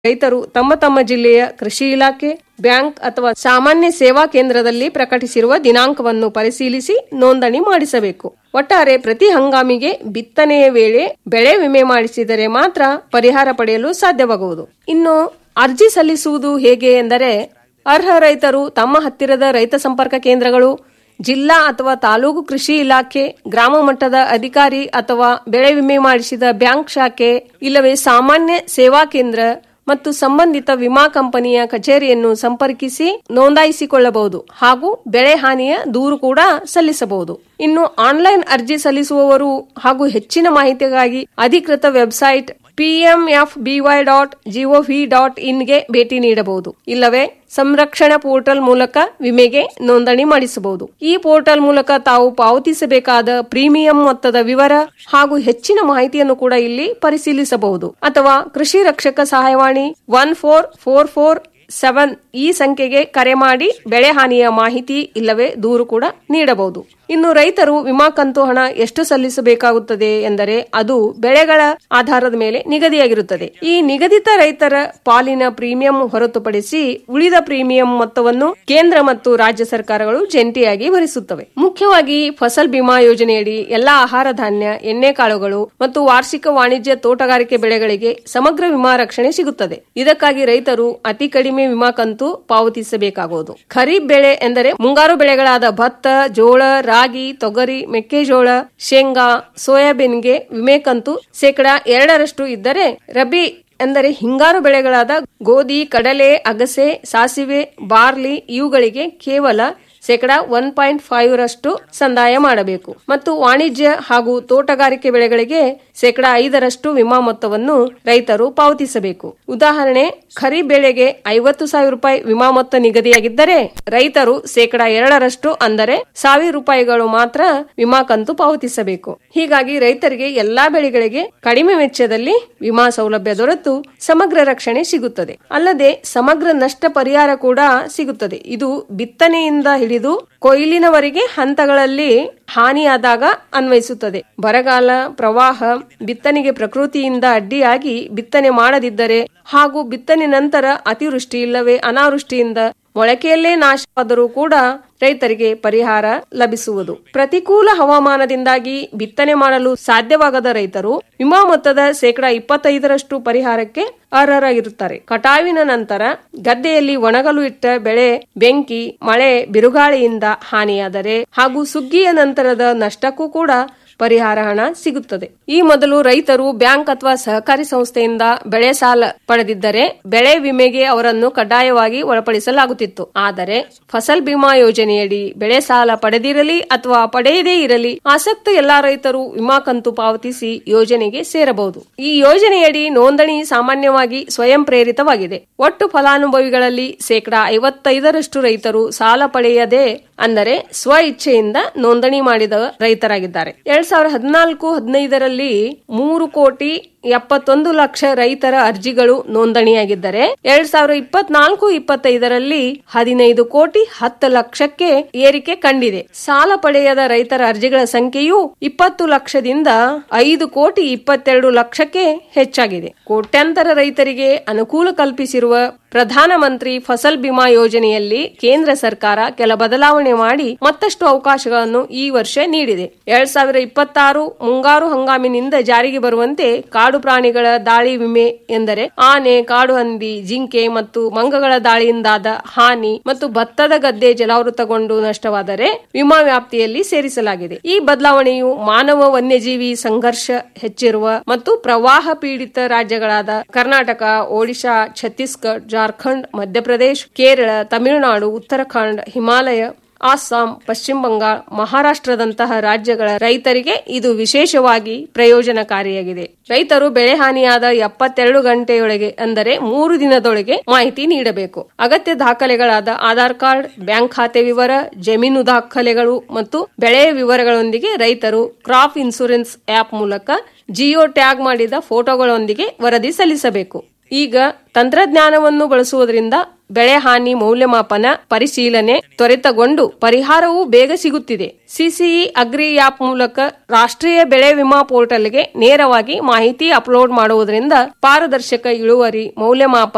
ರೈತರು ತಮ್ಮ ತಮ್ಮ ಜಿಲ್ಲೆಯ ಕೃಷಿ ಇಲಾಖೆ ಬ್ಯಾಂಕ್ ಅಥವಾ ಸಾಮಾನ್ಯ ಸೇವಾ ಕೇಂದ್ರದಲ್ಲಿ ಪ್ರಕಟಿಸಿರುವ ದಿನಾಂಕವನ್ನು ಪರಿಶೀಲಿಸಿ ನೋಂದಣಿ ಮಾಡಿಸಬೇಕು ಒಟ್ಟಾರೆ ಪ್ರತಿ ಹಂಗಾಮಿಗೆ ಬಿತ್ತನೆಯ ವೇಳೆ ಬೆಳೆ ವಿಮೆ ಮಾಡಿಸಿದರೆ ಮಾತ್ರ ಪರಿಹಾರ ಪಡೆಯಲು ಸಾಧ್ಯವಾಗುವುದು ಇನ್ನು ಅರ್ಜಿ ಸಲ್ಲಿಸುವುದು ಹೇಗೆ ಎಂದರೆ ಅರ್ಹ ರೈತರು ತಮ್ಮ ಹತ್ತಿರದ ರೈತ ಸಂಪರ್ಕ ಕೇಂದ್ರಗಳು ಜಿಲ್ಲಾ ಅಥವಾ ತಾಲೂಕು ಕೃಷಿ ಇಲಾಖೆ ಗ್ರಾಮ ಮಟ್ಟದ ಅಧಿಕಾರಿ ಅಥವಾ ಬೆಳೆ ವಿಮೆ ಮಾಡಿಸಿದ ಬ್ಯಾಂಕ್ ಶಾಖೆ ಇಲ್ಲವೇ ಸಾಮಾನ್ಯ ಸೇವಾ ಕೇಂದ್ರ ಮತ್ತು ಸಂಬಂಧಿತ ವಿಮಾ ಕಂಪನಿಯ ಕಚೇರಿಯನ್ನು ಸಂಪರ್ಕಿಸಿ ನೋಂದಾಯಿಸಿಕೊಳ್ಳಬಹುದು ಹಾಗೂ ಬೆಳೆ ಹಾನಿಯ ದೂರು ಕೂಡ ಸಲ್ಲಿಸಬಹುದು ಇನ್ನು ಆನ್ಲೈನ್ ಅರ್ಜಿ ಸಲ್ಲಿಸುವವರು ಹಾಗೂ ಹೆಚ್ಚಿನ ಮಾಹಿತಿಗಾಗಿ ಅಧಿಕೃತ website PMFBY dot GOV dot ಇನ್ಗೆ ಭೇಟಿ ನೀಡಬಹುದು ಇಲ್ಲವೇ ಸಂರಕ್ಷಣಾ ಪೋರ್ಟಲ್ ಮೂಲಕ ವಿಮೆಗೆ ನೋಂದಣಿ ಮಾಡಿಸಬಹುದು ಈ ಪೋರ್ಟಲ್ ಮೂಲಕ ತಾವು ಪಾವತಿಸಬೇಕಾದ ಪ್ರೀಮಿಯಂ ಮೊತ್ತದ ವಿವರ ಹಾಗೂ ಹೆಚ್ಚಿನ ಮಾಹಿತಿಯನ್ನು ಕೂಡ ಇಲ್ಲಿ ಪರಿಶೀಲಿಸಬಹುದು ಅಥವಾ ಕೃಷಿ ರಕ್ಷಕ ಸಹಾಯವಾಣಿ one four four four seven ಈ ಸಂಖ್ಯೆಗೆ ಕರೆ ಮಾಡಿ ಬೆಳೆ ಹಾನಿಯ ಮಾಹಿತಿ ಇಲ್ಲವೇ ದೂರು ಕೂಡ ನೀಡಬಹುದು ಇನ್ನು ರೈತರು ವಿಮಾ ಕಂತು ಹಣ ಎಷ್ಟು ಸಲ್ಲಿಸಬೇಕಾಗುತ್ತದೆ ಎಂದರೆ ಅದು ಬೆಳೆಗಳ ಆಧಾರದ ಮೇಲೆ ನಿಗದಿಯಾಗಿರುತ್ತದೆ ಈ ನಿಗದಿತ ರೈತರ ಪಾಲಿನ ಪ್ರೀಮಿಯಂ ಹೊರತುಪಡಿಸಿ ಉಳಿದ ಪ್ರೀಮಿಯಂ ಮೊತ್ತವನ್ನು ಕೇಂದ್ರ ಮತ್ತು ರಾಜ್ಯ ಸರ್ಕಾರಗಳು ಜಂಟಿಯಾಗಿ ಭರಿಸುತ್ತವೆ ಮುಖ್ಯವಾಗಿ ಫಸಲ್ ಬಿಮಾ ಯೋಜನೆಯಡಿ ಎಲ್ಲಾ ಆಹಾರ ಧಾನ್ಯ ಎಣ್ಣೆಕಾಳುಗಳು ಮತ್ತು ವಾರ್ಷಿಕ ವಾಣಿಜ್ಯ ತೋಟಗಾರಿಕೆ ಬೆಳೆಗಳಿಗೆ ಸಮಗ್ರ ವಿಮಾ ರಕ್ಷಣೆ ಸಿಗುತ್ತದೆ ಇದಕ್ಕಾಗಿ ರೈತರು ಅತಿ ಕಡಿಮೆ ವಿಮಾ ಕಂತು ಪಾವತಿಸಬೇಕಾಗುವುದು ಖರೀಫ್ ಬೆಳೆ ಎಂದರೆ ಮುಂಗಾರು ಬೆಳೆಗಳಾದ ಭತ್ತ ಜೋಳ ರಾಗಿ ತೊಗರಿ ಮೆಕ್ಕೆಜೋಳ ಶೇಂಗಾ ಸೋಯಾಬೀನ್ಗೆ ವಿಮೆ ಕಂತು ಶೇಕಡಾ ಎರಡರಷ್ಟು ಇದ್ದರೆ ರಬಿ ಎಂದರೆ ಹಿಂಗಾರು ಬೆಳೆಗಳಾದ ಗೋಧಿ ಕಡಲೆ ಅಗಸೆ ಸಾಸಿವೆ ಬಾರ್ಲಿ ಇವುಗಳಿಗೆ ಕೇವಲ ಶೇಕಡಾ ಒನ್ ಪಾಯಿಂಟ್ ಫೈವ್ ರಷ್ಟು ಸಂದಾಯ ಮಾಡಬೇಕು ಮತ್ತು ವಾಣಿಜ್ಯ ಹಾಗೂ ತೋಟಗಾರಿಕೆ ಬೆಳೆಗಳಿಗೆ ಶೇಕಡಾ ಐದರಷ್ಟು ವಿಮಾ ಮೊತ್ತವನ್ನು ರೈತರು ಪಾವತಿಸಬೇಕು ಉದಾಹರಣೆ ಖರೀಫ್ ಬೆಳೆಗೆ ಐವತ್ತು ಸಾವಿರ ರೂಪಾಯಿ ವಿಮಾ ಮೊತ್ತ ನಿಗದಿಯಾಗಿದ್ದರೆ ರೈತರು ಶೇಕಡಾ ಎರಡರಷ್ಟು ಅಂದರೆ ಸಾವಿರ ರೂಪಾಯಿಗಳು ಮಾತ್ರ ವಿಮಾ ಕಂತು ಪಾವತಿಸಬೇಕು ಹೀಗಾಗಿ ರೈತರಿಗೆ ಎಲ್ಲಾ ಬೆಳೆಗಳಿಗೆ ಕಡಿಮೆ ವೆಚ್ಚದಲ್ಲಿ ವಿಮಾ ಸೌಲಭ್ಯ ದೊರೆತು ಸಮಗ್ರ ರಕ್ಷಣೆ ಸಿಗುತ್ತದೆ ಅಲ್ಲದೆ ಸಮಗ್ರ ನಷ್ಟ ಪರಿಹಾರ ಕೂಡ ಸಿಗುತ್ತದೆ ಇದು ಬಿತ್ತನೆಯಿಂದ ಹಿಡಿದು ಕೊಯ್ಲಿನವರೆಗೆ ಹಂತಗಳಲ್ಲಿ ಹಾನಿಯಾದಾಗ ಅನ್ವಯಿಸುತ್ತದೆ ಬರಗಾಲ ಪ್ರವಾಹ ಬಿತ್ತನೆಗೆ ಪ್ರಕೃತಿಯಿಂದ ಅಡ್ಡಿಯಾಗಿ ಬಿತ್ತನೆ ಮಾಡದಿದ್ದರೆ ಹಾಗೂ ಬಿತ್ತನೆ ನಂತರ ಅತಿವೃಷ್ಟಿ ಇಲ್ಲವೇ ಅನಾವೃಷ್ಟಿಯಿಂದ ಮೊಳಕೆಯಲ್ಲೇ ನಾಶವಾದರೂ ಕೂಡ ರೈತರಿಗೆ ಪರಿಹಾರ ಲಭಿಸುವುದು ಪ್ರತಿಕೂಲ ಹವಾಮಾನದಿಂದಾಗಿ ಬಿತ್ತನೆ ಮಾಡಲು ಸಾಧ್ಯವಾಗದ ರೈತರು ವಿಮಾ ಮೊತ್ತದ ಶೇಕಡಾ ಇಪ್ಪತ್ತೈದರಷ್ಟು ಪರಿಹಾರಕ್ಕೆ ಅರ್ಹರಾಗಿರುತ್ತಾರೆ ಕಟಾವಿನ ನಂತರ ಗದ್ದೆಯಲ್ಲಿ ಒಣಗಲು ಇಟ್ಟ ಬೆಳೆ ಬೆಂಕಿ ಮಳೆ ಬಿರುಗಾಳಿಯಿಂದ ಹಾನಿಯಾದರೆ ಹಾಗೂ ಸುಗ್ಗಿಯ ನಂತರದ ನಷ್ಟಕ್ಕೂ ಕೂಡ ಪರಿಹಾರ ಹಣ ಸಿಗುತ್ತದೆ ಈ ಮೊದಲು ರೈತರು ಬ್ಯಾಂಕ್ ಅಥವಾ ಸಹಕಾರಿ ಸಂಸ್ಥೆಯಿಂದ ಬೆಳೆ ಸಾಲ ಪಡೆದಿದ್ದರೆ ಬೆಳೆ ವಿಮೆಗೆ ಅವರನ್ನು ಕಡ್ಡಾಯವಾಗಿ ಒಳಪಡಿಸಲಾಗುತ್ತಿತ್ತು ಆದರೆ ಫಸಲ್ ಬಿಮಾ ಯೋಜನೆಯಡಿ ಬೆಳೆ ಸಾಲ ಪಡೆದಿರಲಿ ಅಥವಾ ಪಡೆಯದೇ ಇರಲಿ ಆಸಕ್ತ ಎಲ್ಲಾ ರೈತರು ವಿಮಾ ಕಂತು ಪಾವತಿಸಿ ಯೋಜನೆಗೆ ಸೇರಬಹುದು ಈ ಯೋಜನೆಯಡಿ ನೋಂದಣಿ ಸಾಮಾನ್ಯವಾಗಿ ಸ್ವಯಂ ಪ್ರೇರಿತವಾಗಿದೆ ಒಟ್ಟು ಫಲಾನುಭವಿಗಳಲ್ಲಿ ಶೇಕಡಾ ಐವತ್ತೈದರಷ್ಟು ರೈತರು ಸಾಲ ಪಡೆಯದೆ ಅಂದರೆ ಸ್ವ ಇಚ್ಛೆಯಿಂದ ನೋಂದಣಿ ಮಾಡಿದ ರೈತರಾಗಿದ್ದಾರೆ ಎರಡ್ ಸಾವಿರದ ಹದಿನಾಲ್ಕು ಹದಿನೈದರಲ್ಲಿ ಮೂರು ಕೋಟಿ ಎಪ್ಪತ್ತೊಂದು ಲಕ್ಷ ರೈತರ ಅರ್ಜಿಗಳು ನೋಂದಣಿಯಾಗಿದ್ದರೆ ಎರಡ್ ಸಾವಿರದ ಇಪ್ಪತ್ನಾಲ್ಕು ಇಪ್ಪತ್ತೈದರಲ್ಲಿ ಹದಿನೈದು ಕೋಟಿ ಹತ್ತು ಲಕ್ಷಕ್ಕೆ ಏರಿಕೆ ಕಂಡಿದೆ ಸಾಲ ಪಡೆಯದ ರೈತರ ಅರ್ಜಿಗಳ ಸಂಖ್ಯೆಯು ಇಪ್ಪತ್ತು ಲಕ್ಷದಿಂದ ಐದು ಕೋಟಿ ಇಪ್ಪತ್ತೆರಡು ಲಕ್ಷಕ್ಕೆ ಹೆಚ್ಚಾಗಿದೆ ಕೋಟ್ಯಾಂತರ ರೈತರಿಗೆ ಅನುಕೂಲ ಕಲ್ಪಿಸಿರುವ ಪ್ರಧಾನಮಂತ್ರಿ ಫಸಲ್ ಬಿಮಾ ಯೋಜನೆಯಲ್ಲಿ ಕೇಂದ್ರ ಸರ್ಕಾರ ಕೆಲ ಬದಲಾವಣೆ ಮಾಡಿ ಮತ್ತಷ್ಟು ಅವಕಾಶಗಳನ್ನು ಈ ವರ್ಷ ನೀಡಿದೆ ಎರಡ್ ಸಾವಿರ ಇಪ್ಪತ್ತಾರು ಮುಂಗಾರು ಹಂಗಾಮಿನಿಂದ ಜಾರಿಗೆ ಬರುವಂತೆ ಕಾಡು ಪ್ರಾಣಿಗಳ ದಾಳಿ ವಿಮೆ ಎಂದರೆ ಆನೆ ಕಾಡು ಹಂದಿ ಜಿಂಕೆ ಮತ್ತು ಮಂಗಗಳ ದಾಳಿಯಿಂದಾದ ಹಾನಿ ಮತ್ತು ಭತ್ತದ ಗದ್ದೆ ಜಲಾವೃತಗೊಂಡು ನಷ್ಟವಾದರೆ ವಿಮಾ ವ್ಯಾಪ್ತಿಯಲ್ಲಿ ಸೇರಿಸಲಾಗಿದೆ ಈ ಬದಲಾವಣೆಯು ಮಾನವ ವನ್ಯಜೀವಿ ಸಂಘರ್ಷ ಹೆಚ್ಚಿರುವ ಮತ್ತು ಪ್ರವಾಹ ಪೀಡಿತ ರಾಜ್ಯಗಳಾದ ಕರ್ನಾಟಕ ಒಡಿಶಾ ಛತ್ತೀಸ್ಗಢ ಜಾರ್ಖಂಡ್ ಮಧ್ಯಪ್ರದೇಶ ಕೇರಳ ತಮಿಳುನಾಡು ಉತ್ತರಾಖಂಡ್ ಹಿಮಾಲಯ ಅಸ್ಸಾಂ ಪಶ್ಚಿಮ ಬಂಗಾಳ ಮಹಾರಾಷ್ಟ್ರದಂತಹ ರಾಜ್ಯಗಳ ರೈತರಿಗೆ ಇದು ವಿಶೇಷವಾಗಿ ಪ್ರಯೋಜನಕಾರಿಯಾಗಿದೆ ರೈತರು ಬೆಳೆ ಹಾನಿಯಾದ ಎಪ್ಪತ್ತೆರಡು ಗಂಟೆಯೊಳಗೆ ಅಂದರೆ ಮೂರು ದಿನದೊಳಗೆ ಮಾಹಿತಿ ನೀಡಬೇಕು ಅಗತ್ಯ ದಾಖಲೆಗಳಾದ ಆಧಾರ್ ಕಾರ್ಡ್ ಬ್ಯಾಂಕ್ ಖಾತೆ ವಿವರ ಜಮೀನು ದಾಖಲೆಗಳು ಮತ್ತು ಬೆಳೆಯ ವಿವರಗಳೊಂದಿಗೆ ರೈತರು ಕ್ರಾಪ್ ಇನ್ಸೂರೆನ್ಸ್ ಆಪ್ ಮೂಲಕ ಜಿಯೋ ಟ್ಯಾಗ್ ಮಾಡಿದ ಫೋಟೋಗಳೊಂದಿಗೆ ವರದಿ ಸಲ್ಲಿಸಬೇಕು ಈಗ ತಂತ್ರಜ್ಞಾನವನ್ನು ಬಳಸುವುದರಿಂದ ಬೆಳೆ ಹಾನಿ ಮೌಲ್ಯಮಾಪನ ಪರಿಶೀಲನೆ ತ್ವರಿತಗೊಂಡು ಪರಿಹಾರವೂ ಬೇಗ ಸಿಗುತ್ತಿದೆ ಸಿಸಿಇ ಅಗ್ರಿ ಆಪ್ ಮೂಲಕ ರಾಷ್ಟ್ರೀಯ ಬೆಳೆ ವಿಮಾ ಪೋರ್ಟಲ್ಗೆ ನೇರವಾಗಿ ಮಾಹಿತಿ ಅಪ್ಲೋಡ್ ಮಾಡುವುದರಿಂದ ಪಾರದರ್ಶಕ ಇಳುವರಿ ಮೌಲ್ಯಮಾಪನ